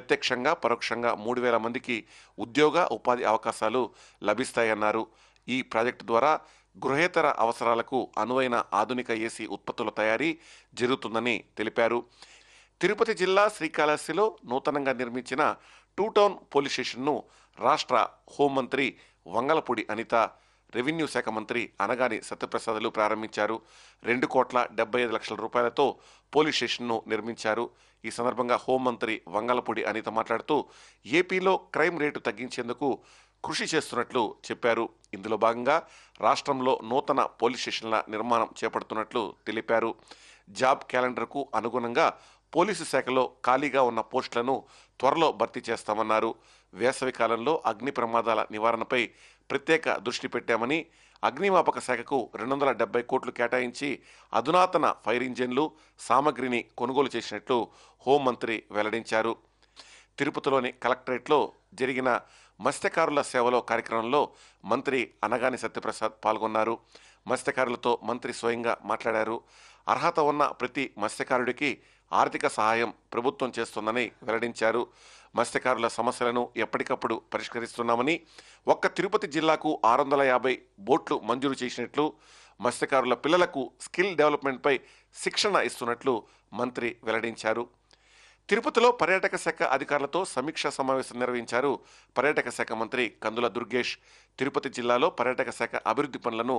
ప్రత్యక్షంగా పరోక్షంగా మూడు వేల మందికి ఉద్యోగ ఉపాధి అవకాశాలు లభిస్తాయన్నారు ఈ ప్రాజెక్టు ద్వారా గృహేతర అవసరాలకు అనువైన ఆధునిక ఏసీ ఉత్పత్తుల తయారీ జరుగుతుందని తెలిపారు తిరుపతి జిల్లా శ్రీకాళహస్తిలో నూతనంగా నిర్మించిన టూ టౌన్ పోలీస్ స్టేషన్ను రాష్ట్ర హోంమంత్రి వంగలపూడి అనిత రెవెన్యూ శాఖ మంత్రి అనగాని సత్యప్రసాదులు ప్రారంభించారు రెండు కోట్ల డెబ్బై ఐదు లక్షల రూపాయలతో పోలీస్ స్టేషన్ను నిర్మించారు ఈ సందర్భంగా హోంమంత్రి వంగలపూడి అనిత మాట్లాడుతూ ఏపీలో క్రైమ్ రేటు తగ్గించేందుకు కృషి చేస్తున్నట్లు చెప్పారు ఇందులో భాగంగా రాష్ట్రంలో నూతన పోలీస్ స్టేషన్ల నిర్మాణం చేపడుతున్నట్లు తెలిపారు జాబ్ క్యాలెండర్కు అనుగుణంగా పోలీసు శాఖలో ఖాళీగా ఉన్న పోస్టులను త్వరలో భర్తీ చేస్తామన్నారు వేసవి కాలంలో అగ్ని ప్రమాదాల నివారణపై ప్రత్యేక దృష్టి పెట్టామని అగ్నిమాపక శాఖకు రెండు వందల డెబ్బై కోట్లు కేటాయించి అధునాతన ఫైర్ ఇంజిన్లు సామగ్రిని కొనుగోలు చేసినట్లు హోంమంత్రి వెల్లడించారు తిరుపతిలోని కలెక్టరేట్లో జరిగిన మత్స్యకారుల సేవలో కార్యక్రమంలో మంత్రి అనగాని సత్యప్రసాద్ పాల్గొన్నారు మత్స్యకారులతో మంత్రి స్వయంగా మాట్లాడారు అర్హత ఉన్న ప్రతి మత్స్యకారుడికి ఆర్థిక సహాయం ప్రభుత్వం చేస్తుందని వెల్లడించారు మత్స్యకారుల సమస్యలను ఎప్పటికప్పుడు పరిష్కరిస్తున్నామని ఒక్క తిరుపతి జిల్లాకు ఆరు వందల యాభై బోట్లు మంజూరు చేసినట్లు మత్స్యకారుల పిల్లలకు స్కిల్ డెవలప్మెంట్పై శిక్షణ ఇస్తున్నట్లు మంత్రి వెల్లడించారు తిరుపతిలో పర్యాటక శాఖ అధికారులతో సమీక్షా సమావేశం నిర్వహించారు పర్యాటక శాఖ మంత్రి కందుల దుర్గేష్ తిరుపతి జిల్లాలో పర్యాటక శాఖ అభివృద్ధి పనులను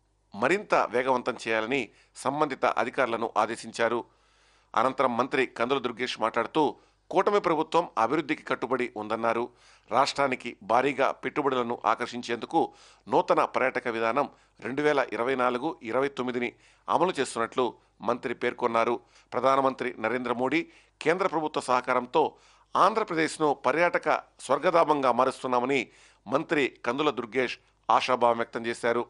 మరింత వేగవంతం చేయాలని సంబంధిత అధికారులను ఆదేశించారు అనంతరం మంత్రి కందుల దుర్గేష్ మాట్లాడుతూ కూటమి ప్రభుత్వం అభివృద్ధికి కట్టుబడి ఉందన్నారు రాష్ట్రానికి భారీగా పెట్టుబడులను ఆకర్షించేందుకు నూతన పర్యాటక విధానం రెండు వేల ఇరవై నాలుగు ఇరవై తొమ్మిదిని అమలు చేస్తున్నట్లు మంత్రి పేర్కొన్నారు ప్రధానమంత్రి నరేంద్ర మోడీ కేంద్ర ప్రభుత్వ సహకారంతో ఆంధ్రప్రదేశ్ను పర్యాటక స్వర్గధామంగా మారుస్తున్నామని మంత్రి కందుల దుర్గేష్ ఆశాభావం వ్యక్తం చేశారు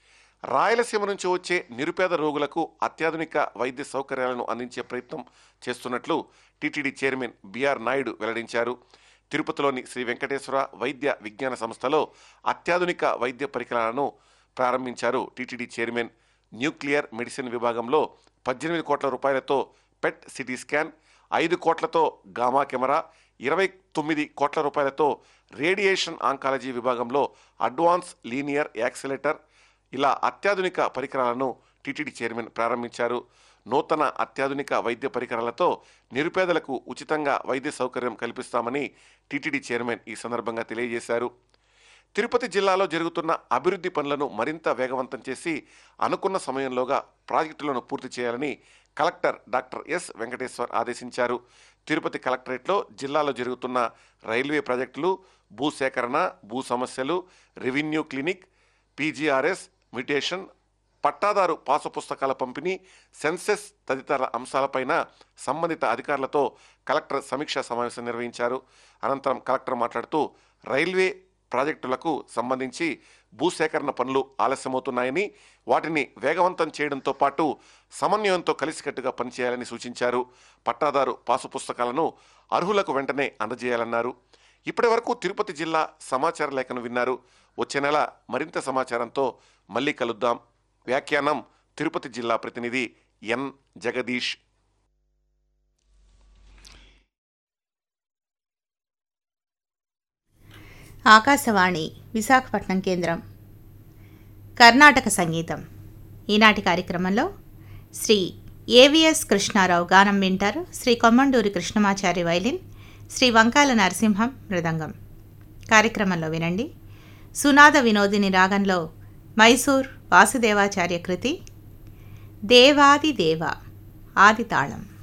రాయలసీమ నుంచి వచ్చే నిరుపేద రోగులకు అత్యాధునిక వైద్య సౌకర్యాలను అందించే ప్రయత్నం చేస్తున్నట్లు టీటీడీ చైర్మన్ బిఆర్ నాయుడు వెల్లడించారు తిరుపతిలోని శ్రీ వెంకటేశ్వర వైద్య విజ్ఞాన సంస్థలో అత్యాధునిక వైద్య పరికరాలను ప్రారంభించారు టీటీడీ చైర్మన్ న్యూక్లియర్ మెడిసిన్ విభాగంలో పద్దెనిమిది కోట్ల రూపాయలతో పెట్ సిటీ స్కాన్ ఐదు కోట్లతో గామా కెమెరా ఇరవై తొమ్మిది కోట్ల రూపాయలతో రేడియేషన్ ఆంకాలజీ విభాగంలో అడ్వాన్స్ లీనియర్ యాక్సిలేటర్ ఇలా అత్యాధునిక పరికరాలను టీటీడీ చైర్మన్ ప్రారంభించారు నూతన అత్యాధునిక వైద్య పరికరాలతో నిరుపేదలకు ఉచితంగా వైద్య సౌకర్యం కల్పిస్తామని టీటీడీ చైర్మన్ ఈ సందర్భంగా తెలియజేశారు తిరుపతి జిల్లాలో జరుగుతున్న అభివృద్ధి పనులను మరింత వేగవంతం చేసి అనుకున్న సమయంలోగా ప్రాజెక్టులను పూర్తి చేయాలని కలెక్టర్ డాక్టర్ ఎస్ వెంకటేశ్వర్ ఆదేశించారు తిరుపతి కలెక్టరేట్లో జిల్లాలో జరుగుతున్న రైల్వే ప్రాజెక్టులు భూసేకరణ భూ సమస్యలు రెవెన్యూ క్లినిక్ పీజీఆర్ఎస్ మ్యూటేషన్ పట్టాదారు పాసు పుస్తకాల పంపిణీ సెన్సెస్ తదితర అంశాలపైన సంబంధిత అధికారులతో కలెక్టర్ సమీక్షా సమావేశం నిర్వహించారు అనంతరం కలెక్టర్ మాట్లాడుతూ రైల్వే ప్రాజెక్టులకు సంబంధించి భూసేకరణ పనులు ఆలస్యమవుతున్నాయని వాటిని వేగవంతం చేయడంతో పాటు సమన్వయంతో కలిసికట్టుగా పనిచేయాలని సూచించారు పట్టాదారు పాసు పుస్తకాలను అర్హులకు వెంటనే అందజేయాలన్నారు ఇప్పటి వరకు తిరుపతి జిల్లా సమాచార లేఖను విన్నారు వచ్చే నెల మరింత సమాచారంతో మళ్ళీ కలుద్దాం వ్యాఖ్యానం తిరుపతి జిల్లా ప్రతినిధి ఎన్ జగదీష్ ఆకాశవాణి విశాఖపట్నం కేంద్రం కర్ణాటక సంగీతం ఈనాటి కార్యక్రమంలో శ్రీ ఏవిఎస్ కృష్ణారావు గానం వింటారు శ్రీ కొమ్మండూరి కృష్ణమాచారి వైలిన్ శ్రీ వంకాల నరసింహం మృదంగం కార్యక్రమంలో వినండి సునాద వినోదిని రాగంలో మైసూర్ వాసుదేవాచార్య కృతి దేవాది దేవ ఆది తాళం